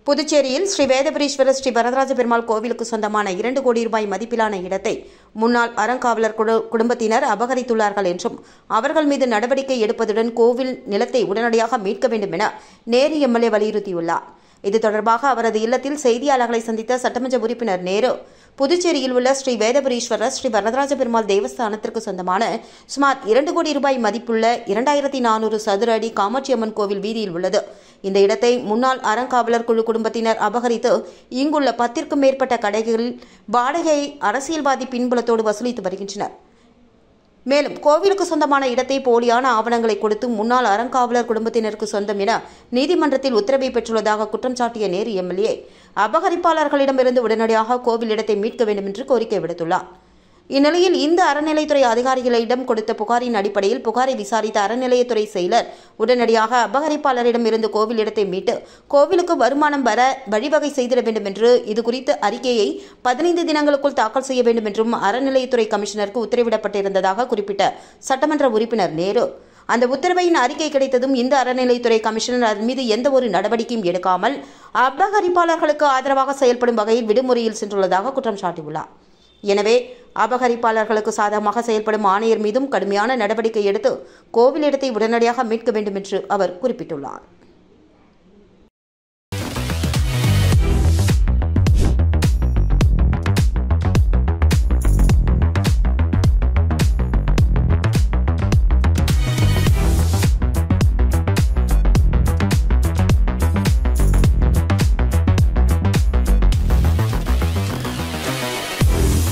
புதுச்சேரியில் ஸ்ரீ வேதபுரீஸ்வரர் ஸ்ரீ வரதராஜ பெருமாள் கோவிலுக்கு சொந்தமான இரண்டு கோடி ரூபாய் மதிப்பிலான இடத்தை முன்னாள் அறங்காவலர் குடு- குடும்பத்தினர் அபகரித்துள்ளார்கள் என்றும் அவர்கள் மீது நடவடிக்கை எடுப்பதுடன் கோவில் நிலத்தை உடனடியாக மீட்க வேண்டும் என நேரு எம்எல்ஏ வலியுறுத்தியுள்ளார் இது தொடர்பாக அவரது இல்லத்தில் செய்தியாளர்களை சந்தித்த சட்டமன்ற உறுப்பினர் நேரு புதுச்சேரியில் உள்ள ஸ்ரீ வேதபுரீஸ்வரர் ஸ்ரீ வரதராஜ பெருமாள் தேவஸ்தானத்திற்கு சொந்தமான சுமார் இரண்டு கோடி ரூபாய் மதிப்புள்ள இரண்டாயிரத்தி நானூறு சதுர அடி காமாட்சியம்மன் கோவில் வீதியில் உள்ளது இந்த இடத்தை முன்னாள் அறங்காவலர் குழு குடும்பத்தினர் அபகரித்து இங்குள்ள பத்திற்கும் மேற்பட்ட கடைகளில் வாடகை அரசியல்வாதி பின்புலத்தோடு வசூலித்து வருகின்றனர் மேலும் கோவிலுக்கு சொந்தமான இடத்தை போலியான ஆவணங்களை கொடுத்து முன்னாள் அறங்காவலர் குடும்பத்தினருக்கு சொந்தம் என நீதிமன்றத்தில் உத்தரவை பெற்றுள்ளதாக குற்றம் சாட்டிய நேரு எம்எல்ஏ அபகரிப்பாளர்களிடமிருந்து உடனடியாக கோவில் இடத்தை மீட்க வேண்டும் என்று கோரிக்கை விடுத்துள்ளார் இந்நிலையில் இந்த அறநிலைத்துறை அதிகாரிகளிடம் கொடுத்த புகாரின் அடிப்படையில் புகாரை விசாரித்த அறநிலையத்துறை செயலர் உடனடியாக அபகரிப்பாளரிடம் இருந்து கோவில் இடத்தை மீட்டு கோவிலுக்கு வருமானம் வர வழிவகை செய்திட வேண்டும் என்று இதுகுறித்த அறிக்கையை பதினைந்து தினங்களுக்குள் தாக்கல் செய்ய வேண்டும் என்றும் அறநிலையத்துறை கமிஷனருக்கு உத்தரவிடப்பட்டிருந்ததாக குறிப்பிட்ட சட்டமன்ற உறுப்பினர் நேரு அந்த உத்தரவையின் அறிக்கை கிடைத்ததும் இந்த அறநிலைத்துறை கமிஷனர் அதன் மீது எந்த ஒரு நடவடிக்கையும் எடுக்காமல் அபகரிப்பாளர்களுக்கு ஆதரவாக செயல்படும் வகையில் விடுமுறையில் சென்றுள்ளதாக குற்றம் சாட்டியுள்ளார் எனவே அபகரிப்பாளர்களுக்கு சாதகமாக செயல்படும் ஆணையர் மீதும் கடுமையான நடவடிக்கை எடுத்து கோவில் இடத்தை உடனடியாக மீட்க வேண்டும் என்று அவர் குறிப்பிட்டுள்ளார்